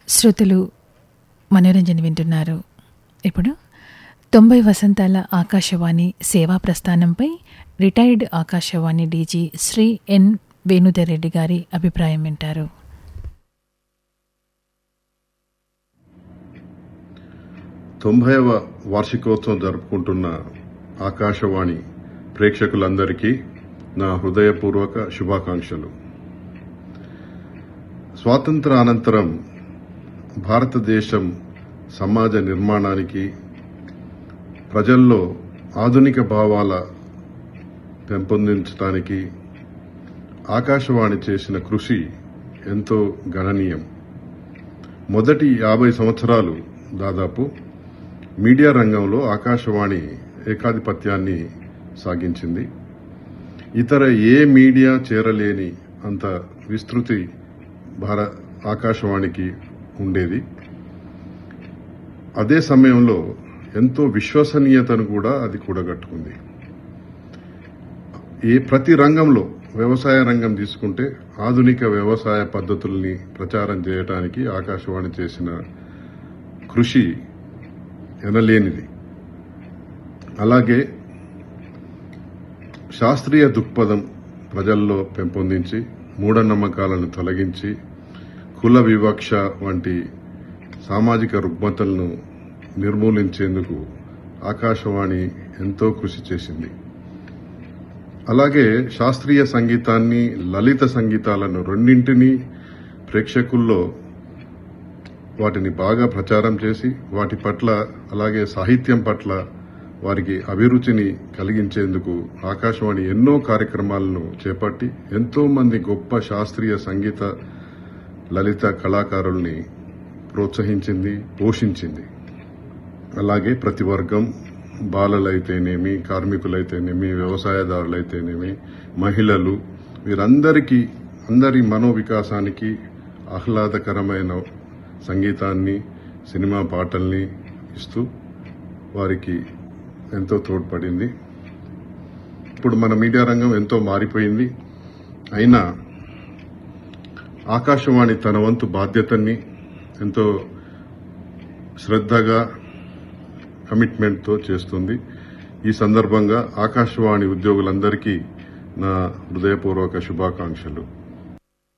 శ్రోతలు మనోరంజన వింటున్నారు ఇప్పుడు తొంభై వసంతాల ఆకాశవాణి సేవా ప్రస్థానంపై retired Akashvani DG Shri N Venudhar Reddy గారి అభిప్రాయం వింటారు తొంభైవ వార్షికోత్సవం జరుపుకుంటున్న ఆకాశవాణి ప్రేక్షకులందరికీ నా హృదయపూర్వక శుభాకాంక్షలు స్వాతంత్ర అనంతరం భారతదేశం సమాజ నిర్మాణానికి ప్రజల్లో ఆధునిక భావాల పెంపొందించడానికి ఆకాశవాణి చేసిన కృషి ఎంతో గణనీయం మొదటి యాభై సంవత్సరాలు దాదాపు మీడియా రంగంలో ఆకాశవాణి ఏకాధిపత్యాన్ని సాగించింది ఇతర ఏ మీడియా చేరలేని అంత విస్తృతి భార ఆకాశవాణికి ఉండేది అదే సమయంలో ఎంతో విశ్వసనీయతను కూడా అది కూడగట్టుకుంది ఏ ప్రతి రంగంలో వ్యవసాయ రంగం తీసుకుంటే ఆధునిక వ్యవసాయ పద్ధతుల్ని ప్రచారం చేయడానికి ఆకాశవాణి చేసిన కృషి ఎనలేనిది అలాగే శాస్త్రీయ దృక్పథం ప్రజల్లో పెంపొందించి మూఢనమ్మకాలను తొలగించి కుల వివక్ష వంటి సామాజిక రుగ్మతలను నిర్మూలించేందుకు ఆకాశవాణి ఎంతో కృషి చేసింది అలాగే శాస్త్రీయ సంగీతాన్ని లలిత సంగీతాలను రెండింటినీ ప్రేక్షకుల్లో వాటిని బాగా ప్రచారం చేసి వాటి పట్ల అలాగే సాహిత్యం పట్ల వారికి అభిరుచిని కలిగించేందుకు ఆకాశవాణి ఎన్నో కార్యక్రమాలను చేపట్టి ఎంతో మంది గొప్ప శాస్త్రీయ సంగీత లలిత కళాకారుల్ని ప్రోత్సహించింది పోషించింది అలాగే ప్రతి వర్గం బాలలైతేనేమి కార్మికులైతేనేమి వ్యవసాయదారులైతేనేమి మహిళలు వీరందరికీ అందరి మనోవికాసానికి ఆహ్లాదకరమైన సంగీతాన్ని సినిమా పాటల్ని ఇస్తూ వారికి ఎంతో తోడ్పడింది ఇప్పుడు మన మీడియా రంగం ఎంతో మారిపోయింది అయినా ఆకాశవాణి తన వంతు బాధ్యతని ఎంతో శ్రద్ధగా కమిట్మెంట్తో చేస్తుంది ఈ సందర్భంగా ఆకాశవాణి ఉద్యోగులందరికీ నా హృదయపూర్వక శుభాకాంక్షలు